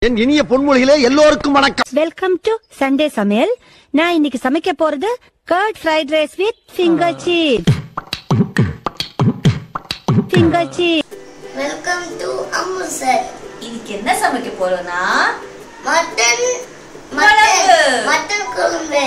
என் இனிய பொன்மொழிகளே எல்லோருக்கும் வணக்கம் வெல்கம் டு சண்டே சமையல் நான் இன்னைக்கு சமைக்க போறது curd fried rice with finger cheese finger cheese welcome to அமுசர் இன்னைக்கு என்ன சமைக்க போறோம்னா மட்டன் குழம்பு. மட்டன் மட்டன் குழம்பு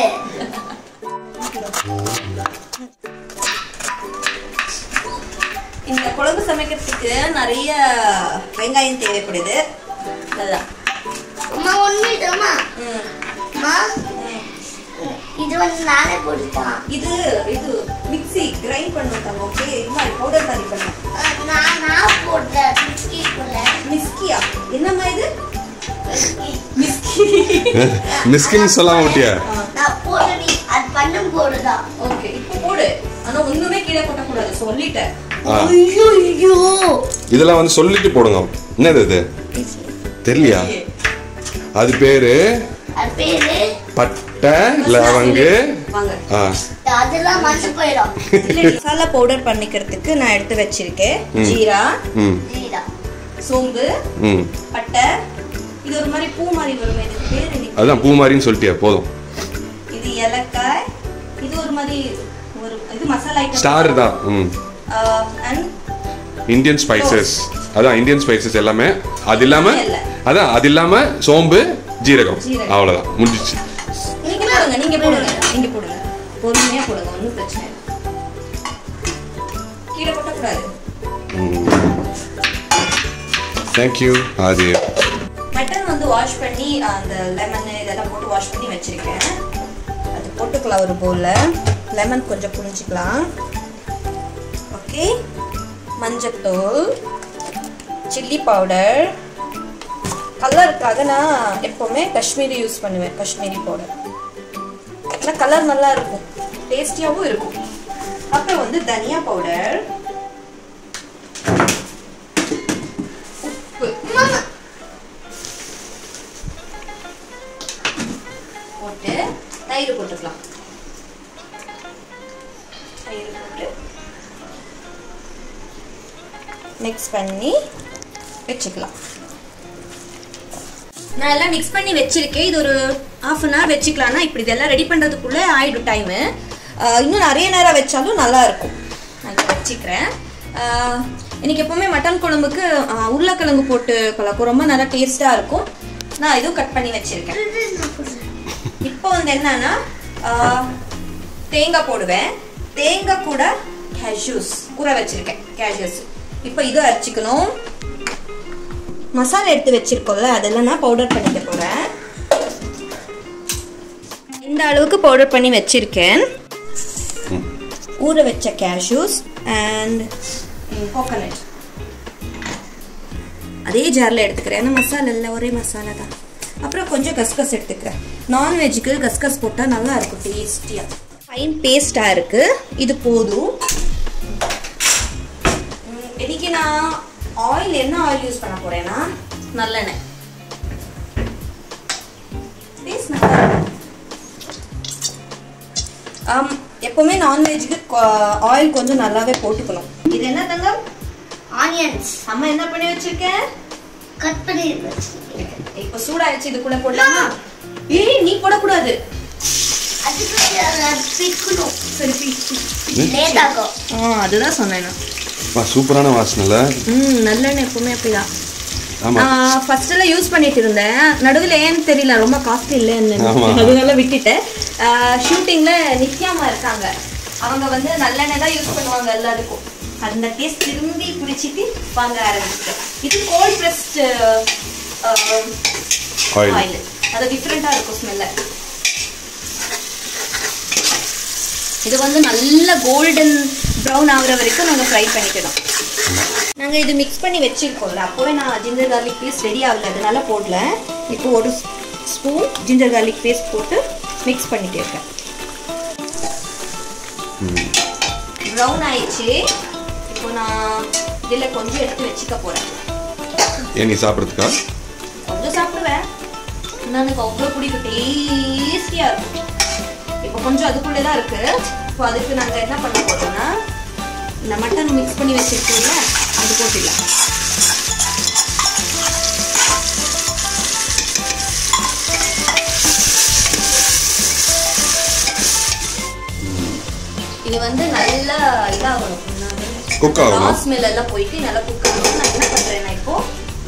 இந்த குழம்பு சமைக்கிறதுக்கு நிறைய வெங்காயம் தேவைப்படுது அதுதான் அம்மா ஒண்ணு இதம்மா ம். அம்மா இது வந்து நானே போட்டுட்டான் இது இது மிக்ஸி கிரைண்ட் பண்ணுவாங்க ஓகே இது மாதிரி பவுடர் மாதிரி பண்ணும் நான் நான் போட்டேன் பிஸ்கி போல மிஸ்கியா என்னம்மா இது மிஸ்கி மிஸ்கின் சொல்லாம விட்டியா நான் போட்டு நீ அது பண்ணும் போடுதான் ஓகே இப்போ போடு ஆனா ஒண்ணுமே கீழே கொட்டக்கூடாது சொல்லிட்டேன் ஆ. ஐயோ ஐயோ இதெல்லாம் வந்து சொல்லிட்டு போடுங்க என்னது இது தெரியலையா அது பேரு அது பேரு பட்டை லவங்கு வாங்க ஆ அதெல்லாம் மனசு போயிடும் மசாலா பவுடர் பண்ணிக்கிறதுக்கு நான் எடுத்து வச்சிருக்கேன் ஜீரா ம் ஜீரா சோம்பு ம் பட்டை இது ஒரு மாதிரி பூ மாதிரி வரும் இதுக்கு பேர் எனக்கு அதுதான் பூ மாதிரின்னு சொல்லிட்டியா போதும் இது ஏலக்காய் இது ஒரு மாதிரி ஒரு இது மசாலா ஐட்டம் ஸ்டார் தான் ம் அண்ட் இந்தியன் ஸ்பைசஸ் அதான் இந்தியன் ஸ்பைசஸ் எல்லாமே அது இல்லாம இல்ல. அதான் அது இல்லாம சோம்பு ஜீரகம் ஜீரகம். அவ்வளவுதான் முடிஞ்சிச்சு நீங்க போடுங்க நீங்க போடுங்க நீங்க போடுங்க பொறுமையா போடுங்க ஒன்றும் பிரச்சனை இல்லை கீழே கொட்டக்கூடாது தேங்க்யூ அது மட்டன் வந்து வாஷ் பண்ணி அந்த லெமன் இதெல்லாம் போட்டு வாஷ் பண்ணி வச்சிருக்கேன் அது போட்டுக்கலாம் ஒரு பவுலில் லெமன் கொஞ்சம் புரிஞ்சுக்கலாம் ஓகே மஞ்சத்தூள் சில்லி பவுடர் கலருக்காக நான் எப்போவுமே காஷ்மீரி யூஸ் பண்ணுவேன் காஷ்மீரி பவுடர் ஆனால் கலர் நல்லா இருக்கும் டேஸ்டியாகவும் இருக்கும் அப்புறம் வந்து தனியா பவுடர் உப்பு போட்டு தயிர் போட்டுக்கலாம் தயிர் போட்டு மிக்ஸ் பண்ணி வச்சுக்கலாம் நான் எல்லாம் மிக்ஸ் பண்ணி வச்சிருக்கேன் இது ஒரு half அன் ஹவர் வச்சுக்கலாம்னா இப்படி இதெல்லாம் ரெடி பண்ணுறதுக்குள்ளே ஆயிடும் டைமு இன்னும் நிறைய நேரம் வச்சாலும் நல்லா இருக்கும் நான் இதை வச்சுக்கிறேன் ஆஹ், எனக்கு எப்போவுமே மட்டன் குழம்புக்கு ஆஹ், உருளைக்கிழங்கு போட்டு கலக்கும் ரொம்ப நல்லா டேஸ்ட்டாக இருக்கும் நான் இதுவும் கட் பண்ணி வச்சிருக்கேன் இப்போ வந்து என்னன்னா ஆஹ், தேங்காய் போடுவேன் தேங்காய் கூட கேஷ்யூஸ் ஊற வச்சிருக்கேன் கேஷ்யூஸ் இப்போ இதுவும் அரைச்சிக்கணும் மசாலா எடுத்து வச்சிருக்கோம்ல அதெல்லாம் நான் பவுடர் பண்ணிக்க போறேன் இந்த அளவுக்கு பவுடர் பண்ணி வச்சிருக்கேன் ஊற வச்ச கேஷ்யூஸ் அண்ட் கோகனட் அதே ஜாரில் எடுத்துக்கிறேன் ஏன்னா மசாலா இல்லை ஒரே மசாலா தான் அப்புறம் கொஞ்சம் கஸ்கஸ் எடுத்துக்கிறேன் நான்வெஜ்ஜுக்கு கஸ்கஸ் போட்டால் நல்லா இருக்கும் டேஸ்டியாக ஃபைன் பேஸ்டாக இருக்குது இது போதும் ம், இன்னைக்கு நான் ஆயில் என்ன ஆயில் யூஸ் பண்ண போறேன்னா நல்லெண்ணெய் டேஸ்ட் நல்லா இருக்கும். ஆம், எப்பவுமே நான்வெஜ்க்கு ஆயில் கொஞ்சம் நல்லாவே போட்டுக்கணும் இது என்ன தங்கம் ஆனியன்ஸ் அம்மா என்ன பண்ணி வச்சிருக்கேன் கட் பண்ணி வச்சிருக்கேன் இப்ப சூடாயிடுச்சு இதுக்குள்ள போடலாமா ஏய் நீ போடக்கூடாது அதுக்கு அதை பிக்கணும் சரி பீ, பீ. லேட் ஆகும் ஆ அதுதான் சொன்னேன் நான். வா, சூப்பரான வாசனைல ம் நல்லெண்ணெய் எப்பவுமே அப்படிதான் ஆமா நான் ஃபர்ஸ்ட் எல்லாம் யூஸ் பண்ணிட்டு இருந்தேன் நடுவில் ஏன்னு தெரியல ரொம்ப காஸ்ட்லி இல்லைன்னு ஆமா. அதனால விட்டுட்டேன் ஷூட்டிங்ல நித்யாமா இருக்காங்க அவங்க வந்து நல்லெண்ணெய் தான் யூஸ் பண்ணுவாங்க எல்லாத்துக்கும் அந்த டேஸ்ட் திரும்பி பிடிச்சிட்டு வாங்க ஆரம்பிச்சிட்டேன் இது கோல்ட் ப்ரெஸ்ட் ஆயில் ஆயில் அது டிஃப்ரெண்ட்டாக இருக்கும் ஸ்மெல்ல இது வந்து நல்ல கோல்டன் ப்ரௌன் ஆகுற வரைக்கும் நாங்கள் ஃப்ரை பண்ணிக்கணும் நாங்கள் இது மிக்ஸ் பண்ணி வச்சிருக்கோம்ல அப்போவே நான் ஜிஞ்சர் கார்லிக் பேஸ்ட் ரெடி ஆகல அதனால போடல இப்போ ஒரு ஸ்பூன் ஜிஞ்சர் கார்லிக் பேஸ்ட் போட்டு மிக்ஸ் பண்ணிட்டு இருக்கேன் ப்ரௌன் ஆயிடுச்சு இப்போ நான் இதில் கொஞ்சம் எடுத்து வச்சுக்க போகிறேன் ஏன் நீ சாப்பிட்றதுக்கா கொஞ்சம் சாப்பிடுவேன் ஆனால் எனக்கு அவ்வளோ பிடிக்கும் டேஸ்டியாக இருக்கும் இப்போ கொஞ்சம் அதுக்குள்ளே தான் இருக்கு இப்போ அதுக்கு நாங்கள் என்ன பண்ண போறோம்னா இந்த மட்டன் மிக்ஸ் பண்ணி வச்சிருக்கோம்ல அது போட்டுடலாம் வந்து நல்லா இதாகணும் Cook ஆகணும். ஸ்மெல் எல்லாம் போயிட்டு நல்லா குக் ஆகணும் நான் என்ன பண்றேன் நான் இப்போ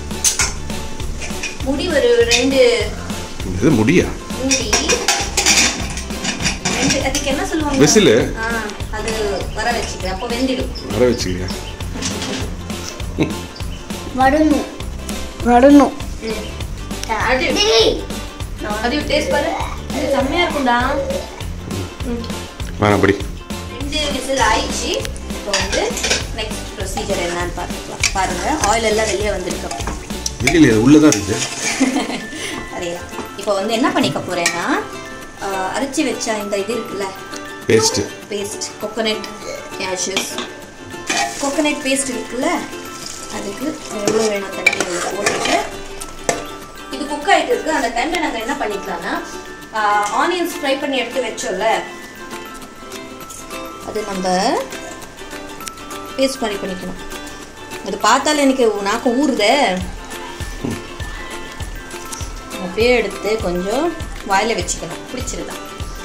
முடி ஒரு ரெண்டு இது முடியா மூடி ரெண்டு அதுக்கு என்ன சொல்லுவாங்க விசிலு? ஆ, அது வர வச்சுக்கிறேன் அப்போ வெந்திடும் வர வச்சுக்கலையா வடணும் வரணும் அது டேய் அது டேஸ்ட் பாரு இது செம்மையா இருக்கும்டா வேணாம் அப்படி ரெண்டு விசில் ஆயிடுச்சு இப்போ வந்து நெக்ஸ்ட் ப்ரொசீஜர் என்னன்னு பார்த்துக்கலாம் பாருங்க ஆயில் எல்லாம் வெளியே வந்திருக்கு இல்லையே அது உள்ளதான் இருக்கு அதேதான் இப்போ வந்து என்ன பண்ணிக்க போறேன்னா ஆஹ், அரைச்சி வச்ச இந்த இது இருக்குல்ல paste paste coconut cashews coconut paste இருக்குல்ல அதுக்கு எவ்வளோ வேணும் தண்ணி இதில் போட்டுட்டு இது குக் ஆகிட்டு இருக்கு அந்த டைமில் நாங்கள் என்ன பண்ணிக்கலாம்னா ஆனியன்ஸ் ஃப்ரை பண்ணி எடுத்து வச்சோம்ல அது நம்ம பேஸ்ட் பண்ணி பண்ணிக்கணும் அது பார்த்தாலே எனக்கு நாக்கு ஊறுதே அப்படியே எடுத்து கொஞ்சம் வாயில வச்சுக்கணும் பிடிச்சிருதான்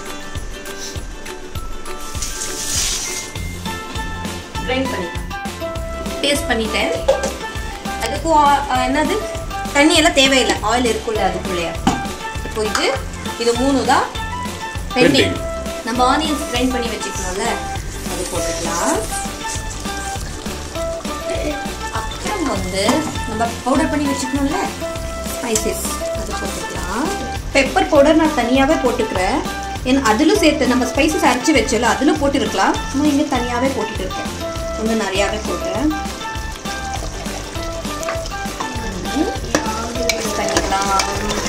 கிரைண்ட் பண்ணிக்கலாம் பேஸ்ட் பண்ணிட்டேன் அதுக்கு ஆ- ஆ, என்னது தண்ணி எல்லாம் தேவையில்லை ஆயில் இருக்குல்ல அதுக்குள்ளேயே இப்போ இது இது மூணு தான் பெண்டிங் Pending. நம்ம ஆனியன்ஸ் கிரைண்ட் பண்ணி வச்சுக்கணும்ல அது போட்டுக்கலாம் அப்புறம் வந்து நம்ம பவுடர் பண்ணி வச்சுக்கணும்ல ஸ்பைசஸ் அது போட்டுக்கலாம் பெப்பர் பவுடர் நான் தனியாகவே போட்டுக்கிறேன் ஏன்னா அதிலும் சேர்த்து நம்ம ஸ்பைசஸ் அரைச்சி வச்சோம்ல அதிலும் போட்டுருக்கலாம் நான் இங்கே தனியாகவே போட்டுட்டு இருக்கேன் கொஞ்சம் நிறையாவே போட்டேன் பண்ணிக்கலாம்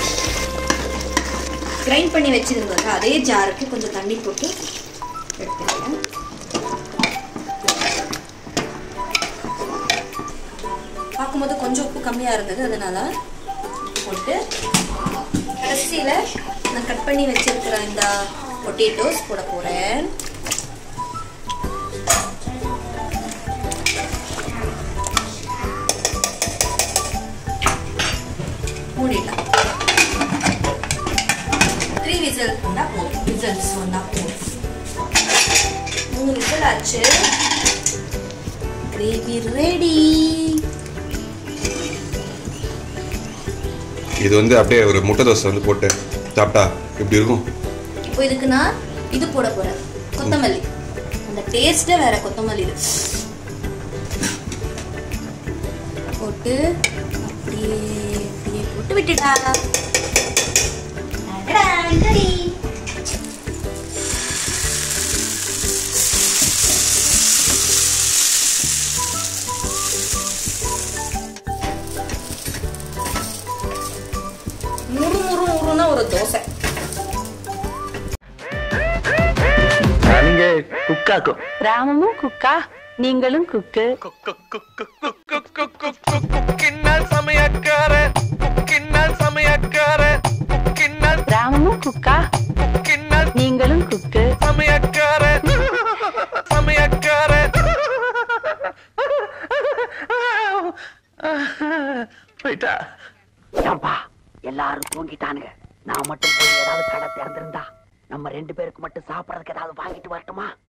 கிரைண்ட் பண்ணி வச்சிருந்தோம்ல அதே ஜாருக்கு கொஞ்சம் தண்ணி போட்டு எடுத்துக்கிறேன் பார்க்கும்போது கொஞ்சம் உப்பு கம்மியாக இருந்தது அதனால போட்டு கடைசியில் நான் கட் பண்ணி வச்சிருக்கிற இந்த பொட்டேட்டோஸ் போட போகிறேன் மூடிடலாம் த்ரீ விசில் வந்தால் போதும் விசில்ஸ் வந்தால் போதும் மூணு விசில் ஆச்சு கிரேவி ரெடி இது வந்து அப்படியே ஒரு முட்டை தோசை வந்து போட்டு சாப்பிட்டா எப்படி இருக்கும் இப்போ இதுக்கு நான் இது போட போறேன் கொத்தமல்லி அந்த டேஸ்டே வேற கொத்தமல்லி இது போட்டு அப்படியே அப்படியே போட்டு விட்டுட்டா அடடா, ready. முறு முறு முறுனா ஒரு தோசை நீங்க குக்காக்கும் ராமமும் குக்கா நீங்களும் குக்கு ராமமும் குக்கா நீங்களும் குக்கு போயிட்டா ஏன்பா எல்லாரும் தூங்கிட்டானுங்க நான் மட்டும் போய் ஏதாவது கடை திறந்திருந்தா நம்ம ரெண்டு பேருக்கு மட்டும் சாப்பிடறதுக்கு ஏதாவது வாங்கிட்டு வரட்டுமா